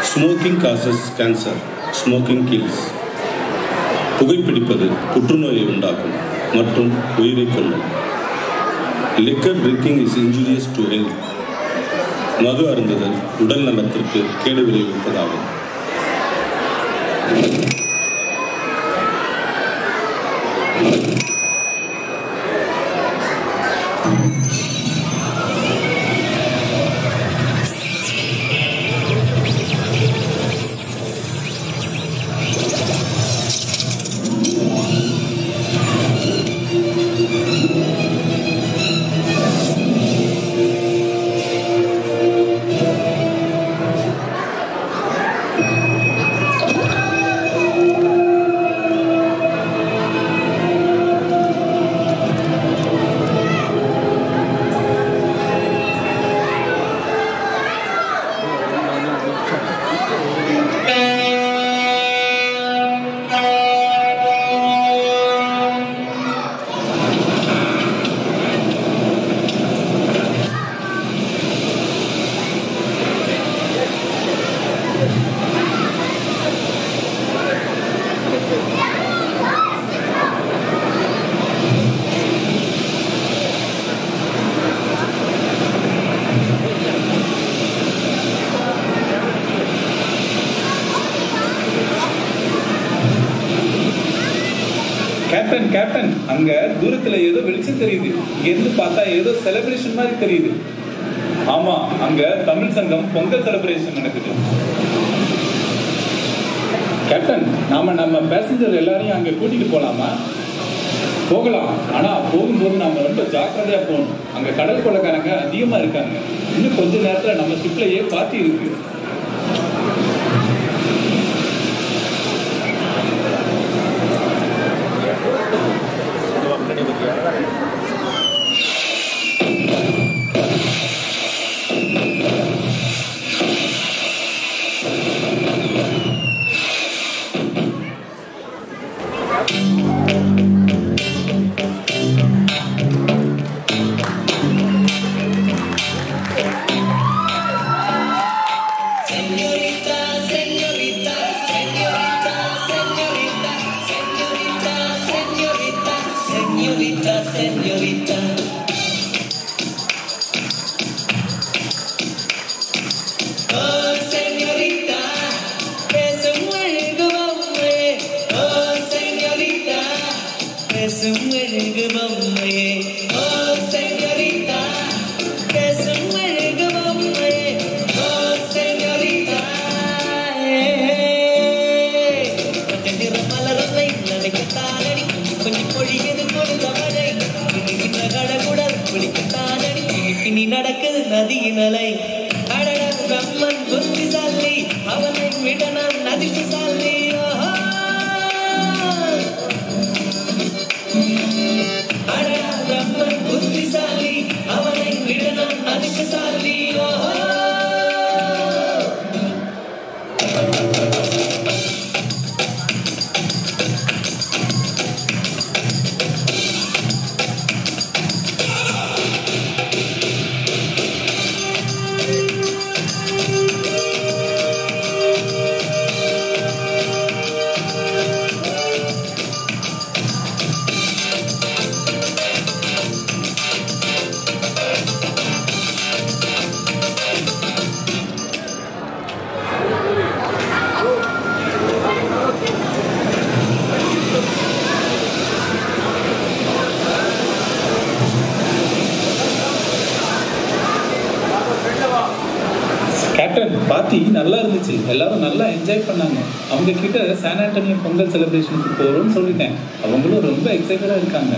Smoking causes cancer smoking kills புகைப்பிடிப்பது புற்றுநோயை உண்டாக்கும் மற்றும் உயிரை கொல்லும் liquor drinking is injurious to health மது அருந்துதல் உடல் நலத்திற்கு கேடு விளைவிப்பதாகும் கேப்டன் கேப்டன் அங்க தூரத்துல ஏதோ வெளிச்சம் தெரியுது இங்க இருந்து பார்த்தா ஏதோ செலிப்ரேஷன் மாதிரி தெரியுது ஆமா அங்க தமிழ் சங்கம் பொங்கல் செலிப்ரேஷன் நடக்குது கேப்டன் நாம நம்ம பேசஞ்சர் எல்லாரையும் அங்க கூட்டிட்டு போலாமா போகலாம் ஆனா போகும்போது நாம ரொம்ப ஜாக்கிரதையா போகணும் அங்க கடல் கொள்ளைக்காரங்க அதிகமா இருக்காங்க இன்னும் கொஞ்ச நேரத்துல நம்ம ஷிப்லயே பார்ட்டி இருக்கு Señorita, señorita, señorita, señorita, señorita, señorita, señorita, señorita. Oh, señorita, பேசும் அழகுவம்மே. Oh, señorita, பேசும் அழகுவம்மே. Oh, señorita, பேசும் அழகுவம்மே. Oh, señorita, ஏய். கொஞ்சம் நிறமலரலை நினைக்கத்தானடி கொஞ்சம் பொழியது கொடுத்த மழை இன்னிக்கின்ற கடகுடல் குளிக்கத்தானடி பின்னி நடக்குது நதியின் அலை அடட பிரம்மன் புத்திசாலி அவனை விட நான் அதிர்ஷ்டசாலி ஓஹோ அடட பிரம்மன் புத்திசாலி அவனை விட நான் அதிர்ஷ்டசாலி ஓஹோ கேப்டன் பார்ட்டி நல்லா இருந்துச்சு எல்லாரும் நல்லா என்ஜாய் பண்ணாங்க அவங்க கிட்ட சான் ஆண்டனியோ பொங்கல் செலிப்ரேஷனுக்கு போகிறோம்னு சொல்லிட்டேன் அவங்களும் ரொம்ப எக்ஸைட்டடாக இருக்காங்க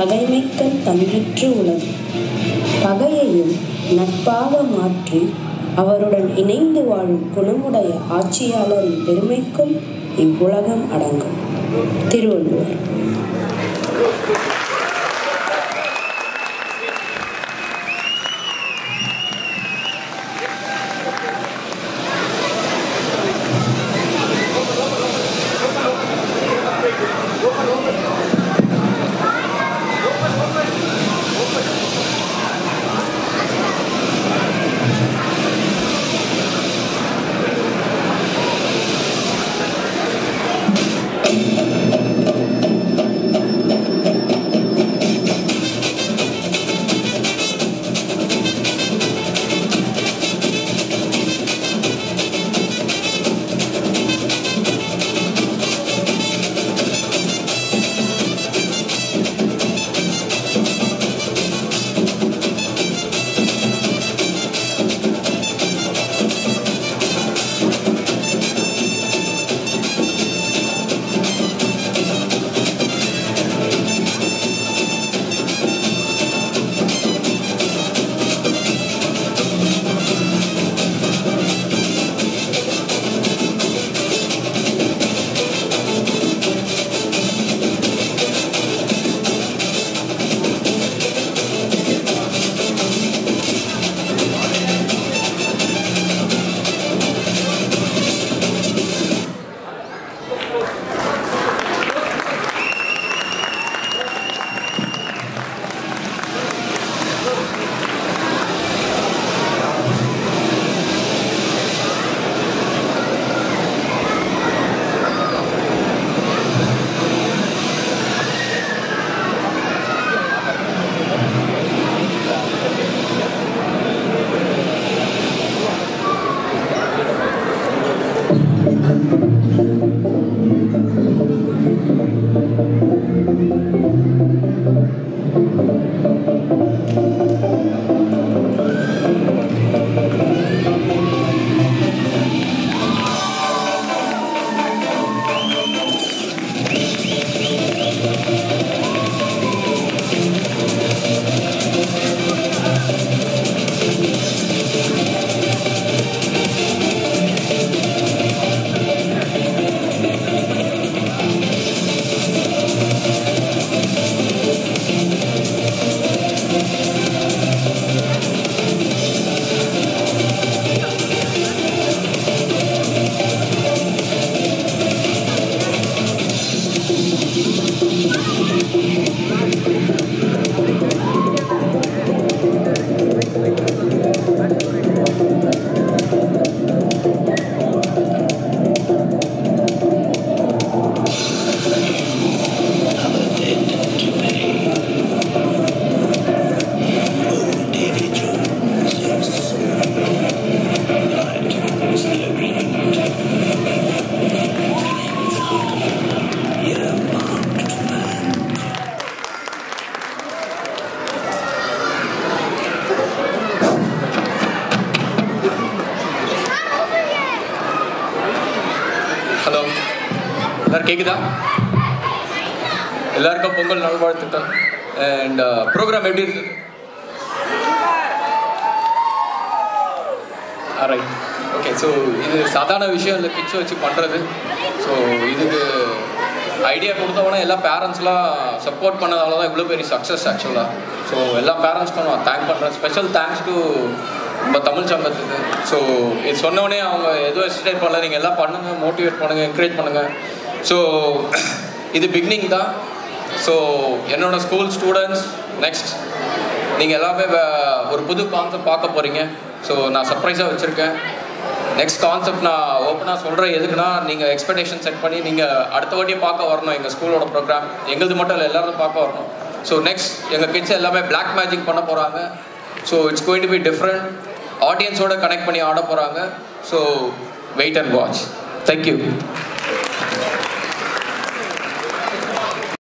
பகைமைக்கண் தங்கிற்று உலகு பகையையும் நட்பாக மாற்றி அவருடன் இணைந்து வாழும் குணமுடைய ஆட்சியாளரின் பெருமைக்கும் இவ்வுலகம் அடங்கும் திருவள்ளுவர் ஹலோ எல்லாரும் கேக்குதா எல்லாருக்கும் பொங்கல் நல்வாழ்த்துக்கள் அண்ட் ப்ரோக்ராம் எப்படி இருக்கு ரைட் ஓகே ஸோ இது சாதாரண விஷயம் இல்லை கிட்ஸ் வச்சு பண்ணுறது ஸோ இதுக்கு ஐடியா கொடுத்தவொடனே எல்லா பேரண்ட்ஸ்லாம் சப்போர்ட் பண்ணதால தான் இவ்வளோ பெரிய சக்ஸஸ் ஆக்சுவலாக ஸோ எல்லா பேரண்ட்ஸ்க்கும் நான் தேங்க் பண்ணுறேன் ஸ்பெஷல் தேங்க்ஸ் டு நம்ம தமிழ் சங்கத்துக்கு ஸோ இது சொன்னோடனே அவங்க எதுவும் எக்ஸ்டேட் பண்ணல நீங்கள் எல்லாம் பண்ணுங்கள் மோட்டிவேட் பண்ணுங்கள் என்கரேஜ் பண்ணுங்கள் ஸோ இது பிகினிங் தான் ஸோ என்னோட ஸ்கூல் ஸ்டூடெண்ட்ஸ் நெக்ஸ்ட் நீங்கள் எல்லாமே வே- ஒரு புது கான்செப்ட் பார்க்க போகிறீங்க ஸோ நான் சர்ப்ரைஸாக வச்சுருக்கேன் நெக்ஸ்ட் கான்செப்ட் நான் ஓப்பனாக சொல்கிறேன் எதுக்குன்னா நீங்கள் எக்ஸ்பெக்டேஷன் செட் பண்ணி நீங்கள் அடுத்த வாட்டியும் பார்க்க வரணும் எங்கள் ஸ்கூலோட ப்ரோக்ராம் எங்களுது மட்டும் இல்லை எல்லாரும் பார்க்க வரணும் ஸோ நெக்ஸ்ட் எங்கள் கிட்ஸ் எல்லாமே Black மேஜிக் பண்ண போகிறாங்க so it's going to be different ஆடியன்ஸோட கனெக்ட் பண்ணி ஆட போகிறாங்க so wait and watch thank you